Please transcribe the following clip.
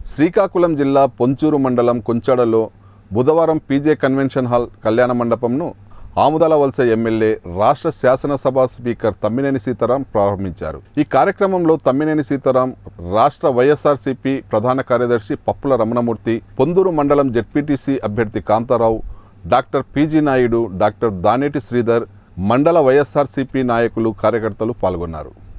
శ్రీకాకుళం జిల్లా పొంచూరు మండలం కొంచాడలో బుధవారం పీజే కన్వెన్షన్ హాల్ కళ్యాణ మండపంను ఆముదాల వలస ఎమ్మెల్యే రాష్ట్ర శాసనసభ స్పీకర్ తమ్మినేని సీతారాం ప్రారంభించారు ఈ కార్యక్రమంలో తమ్మినేని సీతారాం రాష్ట్ర వైఎస్ఆర్సీపీ ప్రధాన కార్యదర్శి పప్పుల రమణమూర్తి పొందూరు మండలం జెడ్పీటీసీ అభ్యర్థి Kantharao doctor PG Naidu doctor Daneti Sridhar మండల వైఎస్ఆర్సీపీ నాయకులు కార్యకర్తలు పాల్గొన్నారు